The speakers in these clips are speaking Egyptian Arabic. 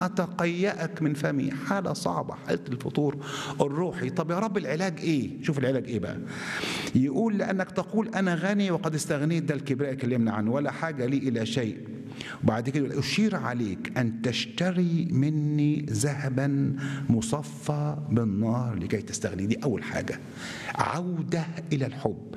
تقيأك من فمي حالة صعبة حالة الفطور الروحي طب يا رب العلاج ايه شوف العلاج ايه بقى يقول لأنك تقول أنا غني وقد استغنيت ده الكبرياء كلمنا عنه ولا حاجة لي إلى شيء وبعد كده يقول أشير عليك أن تشتري مني ذهبا مصفى بالنار لكي تستغني دي أول حاجة عودة إلى الحب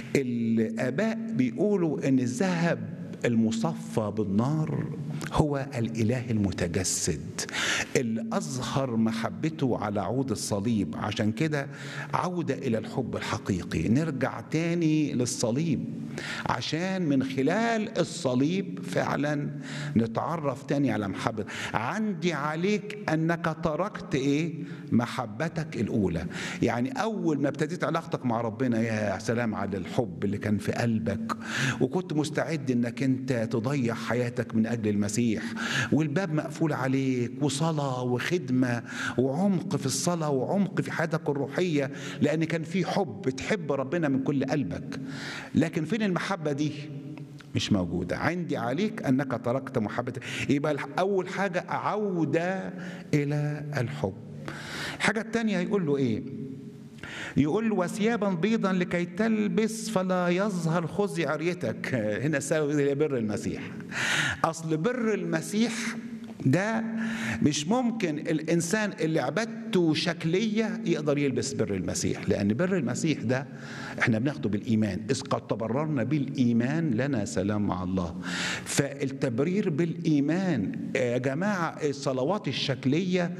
الآباء بيقولوا أن الذهب المصفى بالنار هو الاله المتجسد اللي اظهر محبته على عود الصليب عشان كده عوده الى الحب الحقيقي نرجع تاني للصليب عشان من خلال الصليب فعلا نتعرف تاني على محبة عندي عليك انك تركت ايه محبتك الاولى يعني اول ما ابتديت علاقتك مع ربنا يا سلام على الحب اللي كان في قلبك وكنت مستعد انك انت تضيع حياتك من اجل المسيح والباب مقفول عليك وصلاه وخدمه وعمق في الصلاه وعمق في حياتك الروحيه لان كان في حب تحب ربنا من كل قلبك لكن فين المحبه دي مش موجودة عندي عليك أنك تركت محبتك يبقى أول حاجة عودة إلى الحب الحاجة الثانية يقول له إيه يقول له وثيابا بيضا لكي تلبس فلا يظهر خزي عريتك هنا ساوي بر المسيح اصل بر المسيح ده مش ممكن الانسان اللي عبادته شكليه يقدر يلبس بر المسيح لان بر المسيح ده احنا بناخده بالايمان اذ قد تبررنا بالايمان لنا سلام مع الله فالتبرير بالايمان يا جماعه الصلوات الشكليه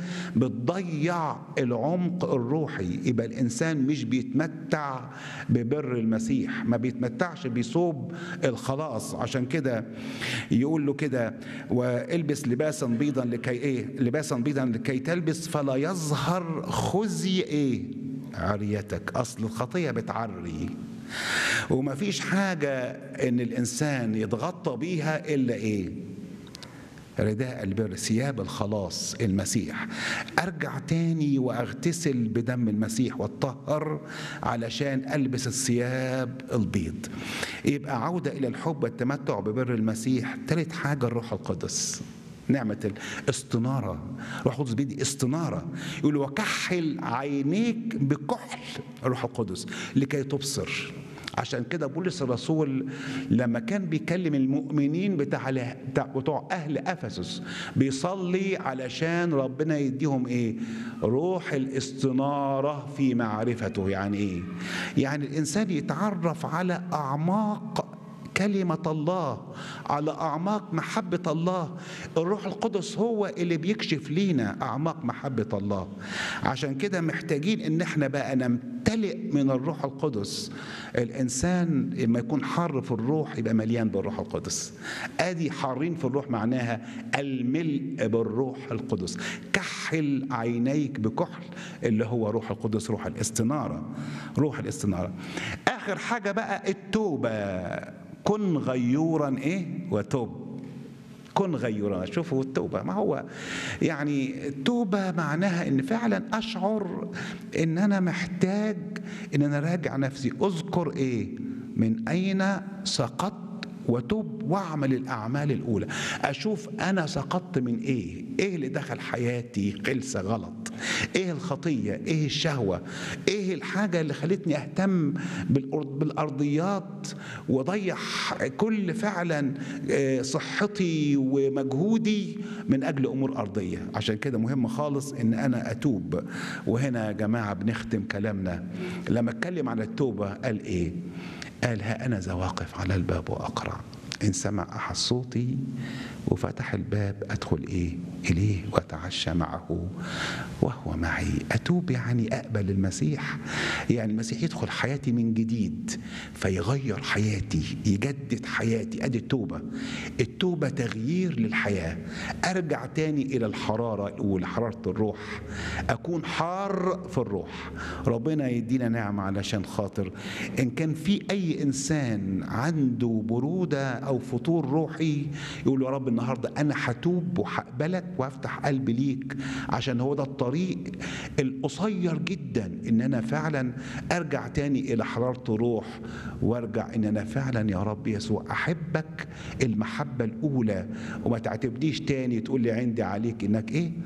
بتضيع العمق الروحي يبقى الانسان مش بيتمتع ببر المسيح ما بيتمتعش بصوب الخلاص عشان كده يقول له كده والبس لباسا بيضا لكي ايه لباسا بيضا لكي تلبس فلا يظهر خزي ايه عريتك اصل الخطيه بتعري وما فيش حاجه ان الانسان يتغطى بيها الا ايه رداء البر ثياب الخلاص المسيح ارجع تاني واغتسل بدم المسيح واتطهر علشان البس الثياب البيض يبقى عوده الى الحب والتمتع ببر المسيح ثالث حاجه الروح القدس نعمة الاستنارة روح القدس بيدي استنارة يقول وكحل عينيك بكحل الروح القدس لكي تبصر عشان كده بولس الرسول لما كان بيكلم المؤمنين بتاع بتوع اهل افسس بيصلي علشان ربنا يديهم ايه روح الاستناره في معرفته يعني ايه يعني الانسان يتعرف على اعماق كلمة الله على أعماق محبة الله الروح القدس هو اللي بيكشف لينا أعماق محبة الله عشان كده محتاجين إن احنا بقى نمتلئ من الروح القدس الإنسان لما يكون حار في الروح يبقى مليان بالروح القدس أدي حارين في الروح معناها الملء بالروح القدس كحل عينيك بكحل اللي هو روح القدس روح الاستنارة روح الاستنارة آخر حاجة بقى التوبة كن غيورا ايه وتوب كن غيورا شوفوا التوبة ما هو يعني التوبة معناها ان فعلا اشعر ان انا محتاج ان انا راجع نفسي اذكر ايه من اين سقطت وتوب واعمل الاعمال الاولى اشوف انا سقطت من ايه ايه اللي دخل حياتي خلسه غلط ايه الخطيه ايه الشهوه ايه الحاجه اللي خلتني اهتم بالارضيات واضيع كل فعلا صحتي ومجهودي من اجل امور ارضيه عشان كده مهم خالص ان انا اتوب وهنا يا جماعه بنختم كلامنا لما اتكلم عن التوبه قال ايه قال ها أنا ذا واقف على الباب وأقرع إن سمع أحد صوتي وفتح الباب أدخل إيه إليه وأتعشى معه وهو معي أتوب يعني أقبل المسيح يعني المسيح يدخل حياتي من جديد فيغير حياتي يجدد حياتي أدي التوبة التوبة تغيير للحياة أرجع تاني إلى الحرارة الأولى حرارة الروح أكون حار في الروح ربنا يدينا نعمة علشان خاطر إن كان في أي إنسان عنده برودة او فطور روحي يقول يا رب النهارده انا هتوب وهقبلك وافتح قلبي ليك عشان هو ده الطريق القصير جدا ان انا فعلا ارجع تاني الى حراره روح وارجع ان انا فعلا يا رب يسوع احبك المحبه الاولى وما تعتبنيش تاني تقول لي عندي عليك انك ايه